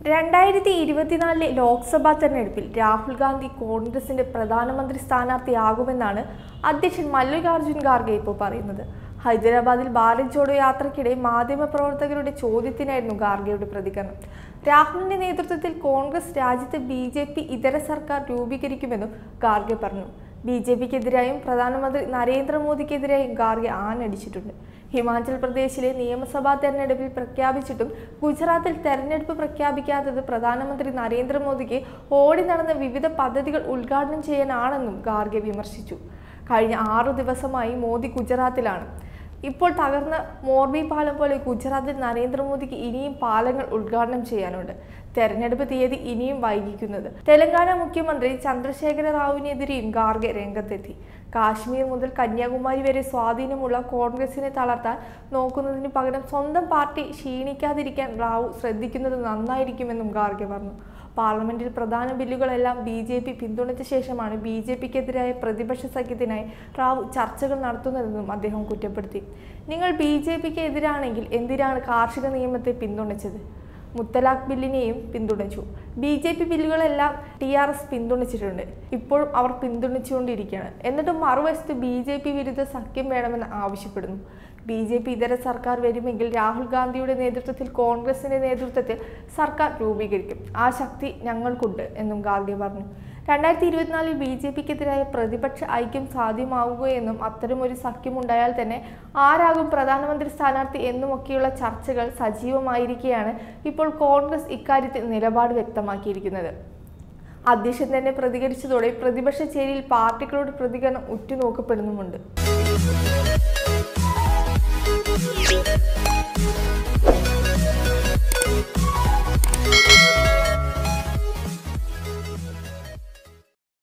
രണ്ടായിരത്തി ഇരുപത്തിനാലിലെ ലോക്സഭാ തെരഞ്ഞെടുപ്പിൽ രാഹുൽ ഗാന്ധി കോൺഗ്രസിന്റെ പ്രധാനമന്ത്രി സ്ഥാനാർത്ഥിയാകുമെന്നാണ് അധ്യക്ഷൻ മല്ലികാർജുൻ ഖാർഗെ ഇപ്പോൾ പറയുന്നത് ഹൈദരാബാദിൽ ഭാരത് ജോഡോ യാത്രയ്ക്കിടെ മാധ്യമപ്രവർത്തകരുടെ ചോദ്യത്തിനായിരുന്നു ഖാർഗെയുടെ പ്രതികരണം രാഹുലിന്റെ നേതൃത്വത്തിൽ കോൺഗ്രസ് രാജ്യത്ത് ബി ജെ പി ഇതര സർക്കാർ രൂപീകരിക്കുമെന്നും ഖാർഗെ പറഞ്ഞു ബി ജെ പിക്കെതിരായും പ്രധാനമന്ത്രി നരേന്ദ്രമോദിക്കെതിരായും ഖാർഗെ ആഞ്ഞടിച്ചിട്ടുണ്ട് ഹിമാചൽ പ്രദേശിലെ നിയമസഭാ തെരഞ്ഞെടുപ്പിൽ പ്രഖ്യാപിച്ചിട്ടും ഗുജറാത്തിൽ തെരഞ്ഞെടുപ്പ് പ്രഖ്യാപിക്കാത്തത് പ്രധാനമന്ത്രി നരേന്ദ്രമോദിക്ക് ഓടി നടന്ന വിവിധ പദ്ധതികൾ ഉദ്ഘാടനം ചെയ്യാനാണെന്നും ഖാർഗെ വിമർശിച്ചു കഴിഞ്ഞ ആറു ദിവസമായി മോദി ഗുജറാത്തിലാണ് ഇപ്പോൾ തകർന്ന മോർബി പാലം പോലെ ഗുജറാത്തിൽ നരേന്ദ്രമോദിക്ക് ഇനിയും പാലങ്ങൾ ഉദ്ഘാടനം ചെയ്യാനുണ്ട് തെരഞ്ഞെടുപ്പ് തീയതി ഇനിയും വൈകിക്കുന്നത് തെലങ്കാന മുഖ്യമന്ത്രി ചന്ദ്രശേഖര റാവുവിനെതിരെയും ഖാർഗെ രംഗത്തെത്തി കാശ്മീർ മുതൽ കന്യാകുമാരി വരെ സ്വാധീനമുള്ള കോൺഗ്രസിനെ തളർത്താൻ നോക്കുന്നതിന് പകരം സ്വന്തം പാർട്ടി ക്ഷീണിക്കാതിരിക്കാൻ റാവു ശ്രദ്ധിക്കുന്നത് നന്നായിരിക്കുമെന്നും ഖാർഗെ പറഞ്ഞു പാർലമെന്റിൽ പ്രധാന ബില്ലുകളെല്ലാം ബി ജെ പി പിന്തുണച്ച ശേഷമാണ് ബി ജെ പിക്കെതിരായ പ്രതിപക്ഷ സഖ്യത്തിനായി റാവു ചർച്ചകൾ നടത്തുന്നതെന്നും അദ്ദേഹം കുറ്റപ്പെടുത്തി നിങ്ങൾ ബി ജെ പിക്ക് എതിരാണെങ്കിൽ എന്തിനാണ് കാർഷിക നിയമത്തെ പിന്തുണച്ചത് മുത്തലാഖ് ബില്ലിനെയും പിന്തുണച്ചു ബി ജെ പി ബില്ലുകളെല്ലാം ടി ആർ എസ് പിന്തുണച്ചിട്ടുണ്ട് ഇപ്പോഴും അവർ പിന്തുണച്ചുകൊണ്ടിരിക്കുകയാണ് എന്നിട്ടും മറുവശത്ത് ബി ജെ പി വിരുദ്ധ സഖ്യം വേണമെന്ന് ആവശ്യപ്പെടുന്നു ബി ജെ പി ഇതര സർക്കാർ വരുമെങ്കിൽ രാഹുൽ ഗാന്ധിയുടെ നേതൃത്വത്തിൽ കോൺഗ്രസിന്റെ നേതൃത്വത്തിൽ സർക്കാർ രൂപീകരിക്കും ആ ശക്തി ഞങ്ങൾക്കുണ്ട് എന്നും ഗാന്ധി പറഞ്ഞു രണ്ടായിരത്തി ഇരുപത്തിനാലിൽ ബി ജെ പിക്കെതിരായ പ്രതിപക്ഷ ഐക്യം സാധ്യമാവുകയെന്നും അത്തരമൊരു സഖ്യമുണ്ടായാൽ തന്നെ ആരാകും പ്രധാനമന്ത്രി സ്ഥാനാർത്ഥി എന്നുമൊക്കെയുള്ള ചർച്ചകൾ സജീവമായിരിക്കെയാണ് ഇപ്പോൾ കോൺഗ്രസ് ഇക്കാര്യത്തിൽ നിലപാട് വ്യക്തമാക്കിയിരിക്കുന്നത് അധ്യക്ഷൻ തന്നെ പ്രതികരിച്ചതോടെ പ്രതിപക്ഷ ചേരിയിൽ പാർട്ടികളുടെ പ്രതികരണം ഉറ്റുനോക്കപ്പെടുന്നുമുണ്ട്